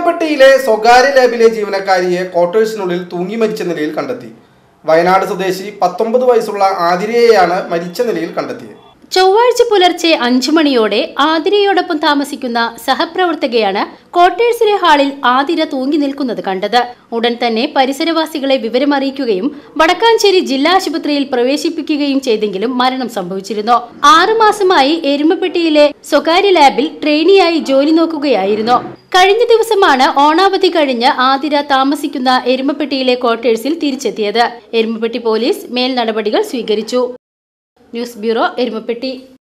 എരുമപ്പെട്ടിയിലെ സ്വകാര്യ ലാബിലെ ജീവനക്കാരിയെ ക്വാർട്ടേഴ്സിനുള്ളിൽ തൂങ്ങി മരിച്ച നിലയിൽ കണ്ടെത്തി വയനാട് സ്വദേശി പത്തൊമ്പത് വയസ്സുള്ള ആതിരയെയാണ് മരിച്ച നിലയിൽ കണ്ടെത്തിയത് ചൊവ്വാഴ്ച പുലർച്ചെ അഞ്ചു മണിയോടെ ആതിരയോടൊപ്പം താമസിക്കുന്ന സഹപ്രവർത്തകയാണ് ക്വാർട്ടേഴ്സിലെ ഹാളിൽ ആതിര തൂങ്ങി നിൽക്കുന്നത് കണ്ടത് ഉടൻ തന്നെ പരിസരവാസികളെ വിവരമറിയിക്കുകയും വടക്കാഞ്ചേരി ജില്ലാ ആശുപത്രിയിൽ പ്രവേശിപ്പിക്കുകയും ചെയ്തെങ്കിലും മരണം സംഭവിച്ചിരുന്നു ആറുമാസമായി എരുമപ്പെട്ടിയിലെ സ്വകാര്യ ലാബിൽ ട്രെയിനിയായി ജോലി നോക്കുകയായിരുന്നു കഴിഞ്ഞ ദിവസമാണ് ഓണാവധി കഴിഞ്ഞ് ആതിര താമസിക്കുന്ന എരുമപ്പെട്ടിയിലെ ക്വാർട്ടേഴ്സിൽ തിരിച്ചെത്തിയത് എരുമപ്പെട്ടി പോലീസ് മേൽ നടപടികൾ സ്വീകരിച്ചു ന്യൂസ് ബ്യൂറോ എരുമപ്പെട്ടി